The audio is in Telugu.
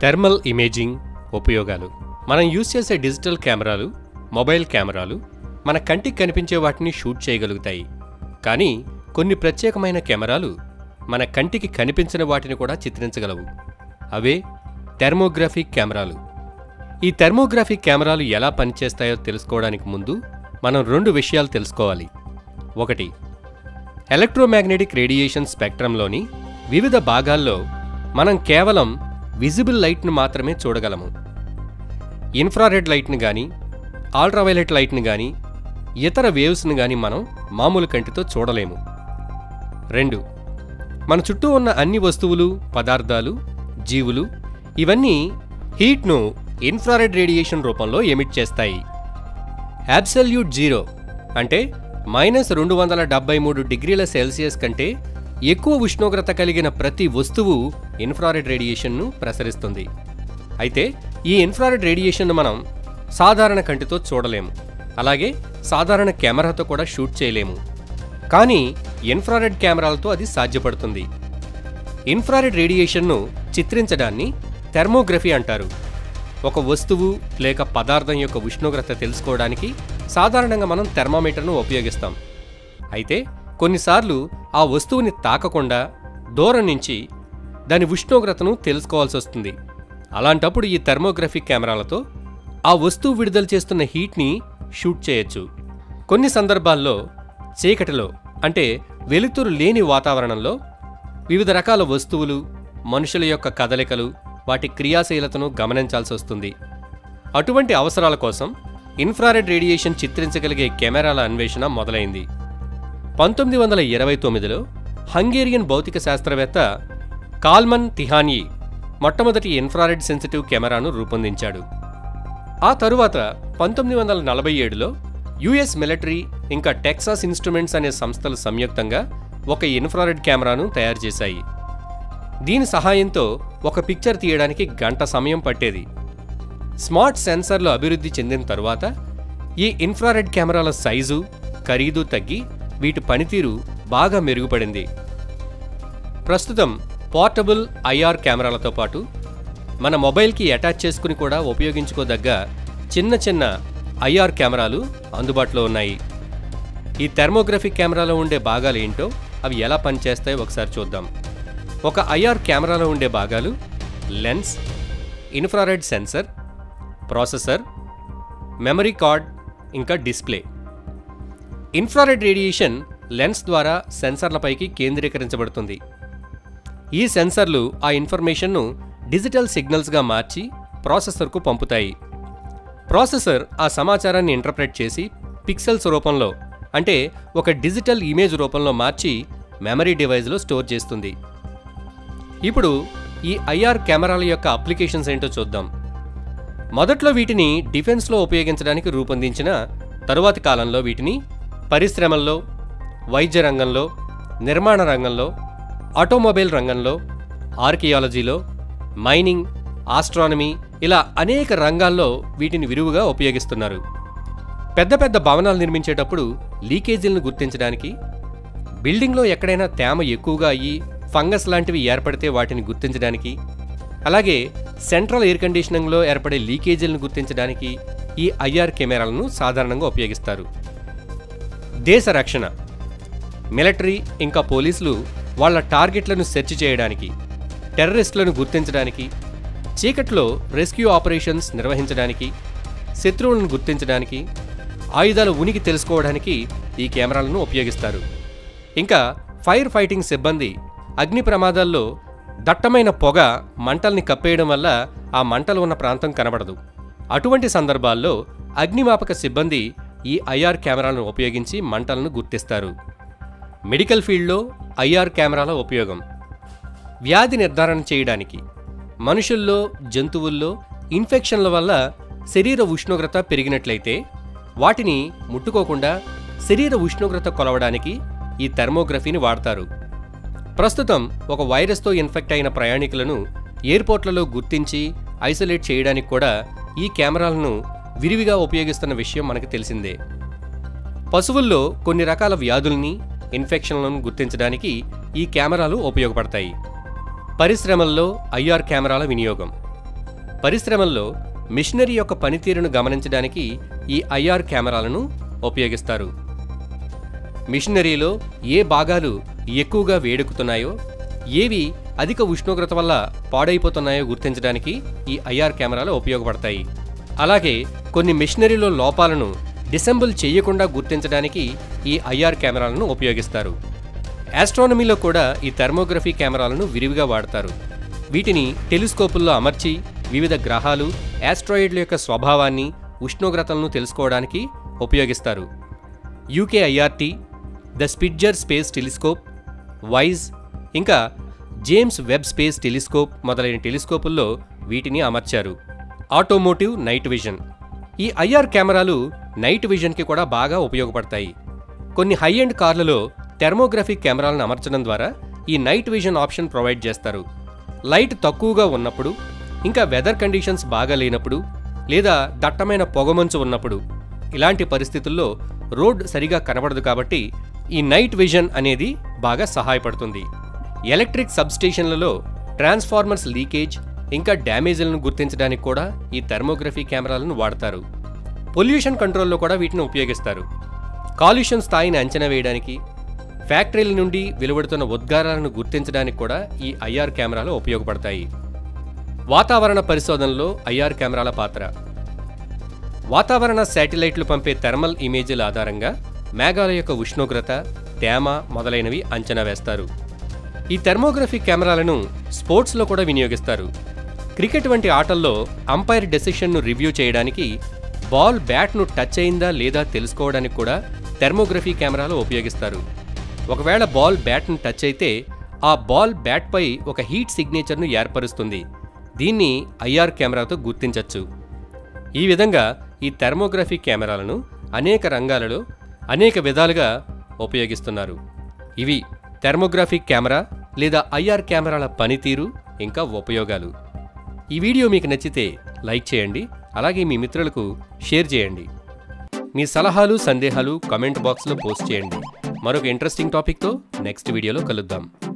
థెర్మల్ ఇమేజింగ్ ఉపయోగాలు మనం యూజ్ చేసే డిజిటల్ కెమెరాలు మొబైల్ కెమెరాలు మన కంటికి కనిపించే వాటిని షూట్ చేయగలుగుతాయి కానీ కొన్ని ప్రత్యేకమైన కెమెరాలు మన కంటికి కనిపించని వాటిని కూడా చిత్రించగలవు అవే థెర్మోగ్రఫిక్ కెమెరాలు ఈ థెర్మోగ్రఫిక్ కెమెరాలు ఎలా పనిచేస్తాయో తెలుసుకోవడానికి ముందు మనం రెండు విషయాలు తెలుసుకోవాలి ఒకటి ఎలక్ట్రోమాగ్నెటిక్ రేడియేషన్ స్పెక్ట్రంలోని వివిధ భాగాల్లో మనం కేవలం విజిబుల్ లైట్ను మాత్రమే చూడగలము ఇన్ఫ్రారెడ్ లైట్ని కానీ అల్ట్రావైలెట్ లైట్ని కానీ ఇతర వేవ్స్ని కానీ మనం మామూలు కంటితో చూడలేము రెండు మన చుట్టూ ఉన్న అన్ని వస్తువులు పదార్థాలు జీవులు ఇవన్నీ హీట్ను ఇన్ఫ్రారెడ్ రేడియేషన్ రూపంలో ఎమిట్ చేస్తాయి అబ్సల్యూట్ జీరో అంటే మైనస్ రెండు వందల డెబ్బై మూడు డిగ్రీల సెల్సియస్ కంటే ఎక్కువ ఉష్ణోగ్రత కలిగిన ప్రతి వస్తువు ఇన్ఫ్రారెడ్ రేడియేషన్ను ప్రసరిస్తుంది అయితే ఈ ఇన్ఫ్రారెడ్ రేడియేషన్ను మనం సాధారణ కంటితో చూడలేము అలాగే సాధారణ కెమెరాతో కూడా షూట్ చేయలేము కానీ ఇన్ఫ్రారెడ్ కెమెరాలతో అది సాధ్యపడుతుంది ఇన్ఫ్రారెడ్ రేడియేషన్ను చిత్రించడాన్ని థెర్మోగ్రఫీ అంటారు ఒక వస్తువు లేక పదార్థం యొక్క ఉష్ణోగ్రత తెలుసుకోవడానికి సాధారణంగా మనం థెర్మామీటర్ను ఉపయోగిస్తాం అయితే కొన్నిసార్లు ఆ వస్తువుని తాకకుండా దూరం నుంచి దాని ఉష్ణోగ్రతను తెలుసుకోవాల్సి వస్తుంది అలాంటప్పుడు ఈ థెర్మోగ్రఫిక్ కెమెరాలతో ఆ వస్తువు విడుదల చేస్తున్న హీట్ని షూట్ చేయొచ్చు కొన్ని సందర్భాల్లో చీకటిలో అంటే వెలుతురు లేని వాతావరణంలో వివిధ రకాల వస్తువులు మనుషుల యొక్క కదలికలు వాటి క్రియాశీలతను గమనించాల్సి వస్తుంది అటువంటి అవసరాల కోసం ఇన్ఫ్రారెడ్ రేడియేషన్ చిత్రించగలిగే కెమెరాల అన్వేషణ మొదలైంది పంతొమ్మిది వందల ఇరవై తొమ్మిదిలో హంగేరియన్ భౌతిక శాస్త్రవేత్త కాల్మన్ తిహానీ మొట్టమొదటి ఇన్ఫ్రారెడ్ సెన్సిటివ్ కెమెరాను రూపొందించాడు ఆ తరువాత పంతొమ్మిది వందల నలభై ఏడులో యుఎస్ మిలిటరీ ఇంకా టెక్సాస్ ఇన్స్ట్రుమెంట్స్ అనే సంస్థలు సంయుక్తంగా ఒక ఇన్ఫ్రారెడ్ కెమెరాను తయారు చేశాయి దీని సహాయంతో ఒక పిక్చర్ తీయడానికి గంట సమయం పట్టేది స్మార్ట్ సెన్సర్లు అభివృద్ధి చెందిన తరువాత ఈ ఇన్ఫ్రారెడ్ కెమెరాల సైజు ఖరీదు తగ్గి వీటి పనితీరు బాగా మెరుగుపడింది ప్రస్తుతం పోర్టబుల్ ఐఆర్ కెమెరాలతో పాటు మన మొబైల్కి అటాచ్ చేసుకుని కూడా ఉపయోగించుకోదగ్గ చిన్న చిన్న ఐఆర్ కెమెరాలు అందుబాటులో ఉన్నాయి ఈ థెర్మోగ్రఫిక్ కెమెరాలో ఉండే భాగాలు ఏంటో అవి ఎలా పనిచేస్తాయో ఒకసారి చూద్దాం ఒక ఐఆర్ కెమెరాలో ఉండే భాగాలు lens infrared sensor processor memory card ఇంకా డిస్ప్లే ఇన్ఫ్రారెడ్ రేడియేషన్ లెన్స్ ద్వారా సెన్సర్లపైకి కేంద్రీకరించబడుతుంది ఈ సెన్సర్లు ఆ ఇన్ఫర్మేషన్ను డిజిటల్ సిగ్నల్స్గా మార్చి ప్రాసెసర్కు పంపుతాయి ప్రాసెసర్ ఆ సమాచారాన్ని ఇంటర్ప్రెట్ చేసి పిక్సెల్స్ రూపంలో అంటే ఒక డిజిటల్ ఇమేజ్ రూపంలో మార్చి మెమరీ డివైస్లో స్టోర్ చేస్తుంది ఇప్పుడు ఈ ఐఆర్ కెమెరాల యొక్క అప్లికేషన్స్ ఏంటో చూద్దాం మొదట్లో వీటిని డిఫెన్స్లో ఉపయోగించడానికి రూపొందించిన తరువాతి కాలంలో వీటిని పరిశ్రమల్లో వైద్య రంగంలో నిర్మాణ రంగంలో ఆటోమొబైల్ రంగంలో ఆర్కియాలజీలో మైనింగ్ ఆస్ట్రానమీ ఇలా అనేక రంగాల్లో వీటిని విరివిగా ఉపయోగిస్తున్నారు పెద్ద పెద్ద భవనాలు నిర్మించేటప్పుడు లీకేజీలను గుర్తించడానికి బిల్డింగ్లో ఎక్కడైనా తేమ ఎక్కువగా అయ్యి ఫంగస్ లాంటివి ఏర్పడితే వాటిని గుర్తించడానికి అలాగే సెంట్రల్ ఎయిర్ కండిషనింగ్లో ఏర్పడే లీకేజీలను గుర్తించడానికి ఈ ఐఆర్ కెమెరాలను సాధారణంగా ఉపయోగిస్తారు దేశ రక్షణ మిలిటరీ ఇంకా పోలీసులు వాళ్ళ టార్గెట్లను సెర్చ్ చేయడానికి టెర్రరిస్టులను గుర్తించడానికి చీకట్లో రెస్క్యూ ఆపరేషన్స్ నిర్వహించడానికి శత్రువులను గుర్తించడానికి ఆయుధాల ఉనికి తెలుసుకోవడానికి ఈ కెమెరాలను ఉపయోగిస్తారు ఇంకా ఫైర్ ఫైటింగ్ సిబ్బంది అగ్ని ప్రమాదాల్లో దట్టమైన పొగ మంటల్ని కప్పేయడం వల్ల ఆ మంటలు ఉన్న ప్రాంతం కనబడదు అటువంటి సందర్భాల్లో అగ్నిమాపక సిబ్బంది ఈ ఐఆర్ కెమెరాలను ఉపయోగించి మంటలను గుర్తిస్తారు మెడికల్ ఫీల్డ్లో ఐఆర్ కెమెరాల ఉపయోగం వ్యాధి నిర్ధారణ చేయడానికి మనుషుల్లో జంతువుల్లో ఇన్ఫెక్షన్ల వల్ల శరీర ఉష్ణోగ్రత పెరిగినట్లయితే వాటిని ముట్టుకోకుండా శరీర ఉష్ణోగ్రత కొలవడానికి ఈ థెర్మోగ్రఫీని వాడతారు ప్రస్తుతం ఒక వైరస్తో ఇన్ఫెక్ట్ అయిన ప్రయాణికులను ఎయిర్పోర్ట్లలో గుర్తించి ఐసోలేట్ చేయడానికి కూడా ఈ కెమెరాలను విరివిగా ఉపయోగిస్తున్న విషయం మనకు తెలిసిందే పశువుల్లో కొన్ని రకాల వ్యాధుల్ని ఇన్ఫెక్షన్లను గుర్తించడానికి ఈ కెమెరాలు ఉపయోగపడతాయి పరిశ్రమల్లో ఐఆర్ కెమెరాల వినియోగం పరిశ్రమల్లో మిషనరీ యొక్క పనితీరును గమనించడానికి ఈ ఐఆర్ కెమెరాలను ఉపయోగిస్తారు మిషనరీలో ఏ భాగాలు ఎక్కువగా వేడెక్కుతున్నాయో ఏవి అధిక ఉష్ణోగ్రత వల్ల పాడైపోతున్నాయో గుర్తించడానికి ఈ ఐఆర్ కెమెరాలు ఉపయోగపడతాయి అలాగే కొన్ని మిషనరీలో లోపాలను డిసెంబుల్ చేయకుండా గుర్తించడానికి ఈ ఐఆర్ కెమెరాలను ఉపయోగిస్తారు ఆస్ట్రానమీలో కూడా ఈ థర్మోగ్రఫీ కెమెరాలను విరివిగా వాడతారు వీటిని టెలిస్కోపుల్లో అమర్చి వివిధ గ్రహాలు ఆస్ట్రాయిడ్ల యొక్క స్వభావాన్ని ఉష్ణోగ్రతలను తెలుసుకోవడానికి ఉపయోగిస్తారు UK IRT the Spitzer space telescope వైజ్ ఇంకా జేమ్స్ వెబ్ స్పేస్ టెలిస్కోప్ మొదలైన టెలిస్కోపుల్లో వీటిని అమర్చారు ఆటోమోటివ్ నైట్ విజన్ ఈ ఐఆర్ కెమెరాలు నైట్ విజన్కి కూడా బాగా ఉపయోగపడతాయి కొన్ని హై ఎండ్ కార్లలో థెర్మోగ్రఫిక్ కెమెరాలను అమర్చడం ద్వారా ఈ నైట్ విజన్ ఆప్షన్ ప్రొవైడ్ చేస్తారు లైట్ తక్కువగా ఉన్నప్పుడు ఇంకా వెదర్ కండిషన్స్ బాగా లేనప్పుడు లేదా దట్టమైన పొగమంచు ఉన్నప్పుడు ఇలాంటి పరిస్థితుల్లో రోడ్ సరిగా కనబడదు కాబట్టి ఈ నైట్ విజన్ అనేది బాగా సహాయపడుతుంది ఎలక్ట్రిక్ సబ్స్టేషన్లలో ట్రాన్స్ఫార్మర్స్ లీకేజ్ ఇంకా డ్యామేజ్లను గుర్తించడానికి కూడా ఈ థర్మోగ్రఫీ కెమెరాలను వాడతారు పొల్యూషన్ కంట్రోల్లో కూడా వీటిని ఉపయోగిస్తారు కాలుష్యం స్థాయిని అంచనా వేయడానికి ఫ్యాక్టరీల నుండి వెలువడుతున్న ఉద్గారాలను గుర్తించడానికి కూడా ఈ ఐఆర్ కెమెరాలు ఉపయోగపడతాయి వాతావరణ పరిశోధనలో ఐఆర్ కెమెరాల పాత్ర వాతావరణ శాటిలైట్లు పంపే థర్మల్ ఇమేజీల ఆధారంగా మేఘాల యొక్క ఉష్ణోగ్రత తేమ మొదలైనవి అంచనా వేస్తారు ఈ థెర్మోగ్రఫీ కెమెరాలను స్పోర్ట్స్లో కూడా వినియోగిస్తారు క్రికెట్ వంటి ఆటల్లో అంపైర్ డెసిషన్ను రివ్యూ చేయడానికి బాల్ బ్యాట్ను టచ్ అయిందా లేదా తెలుసుకోవడానికి కూడా థెర్మోగ్రఫీ కెమెరాలు ఉపయోగిస్తారు ఒకవేళ బాల్ బ్యాట్ను టచ్ అయితే ఆ బాల్ బ్యాట్పై ఒక హీట్ సిగ్నేచర్ను ఏర్పరుస్తుంది దీన్ని ఐఆర్ కెమెరాతో గుర్తించవచ్చు ఈ విధంగా ఈ థెర్మోగ్రఫీ కెమెరాలను అనేక రంగాలలో అనేక విధాలుగా ఉపయోగిస్తున్నారు ఇవి థెర్మోగ్రాఫిక్ కెమెరా లేదా ఐఆర్ కెమెరాల పనితీరు ఇంకా ఉపయోగాలు ఈ వీడియో మీకు నచ్చితే లైక్ చేయండి అలాగే మీ మిత్రులకు షేర్ చేయండి మీ సలహాలు సందేహాలు కామెంట్ బాక్స్లో పోస్ట్ చేయండి మరొక ఇంట్రెస్టింగ్ టాపిక్తో నెక్స్ట్ వీడియోలో కలుద్దాం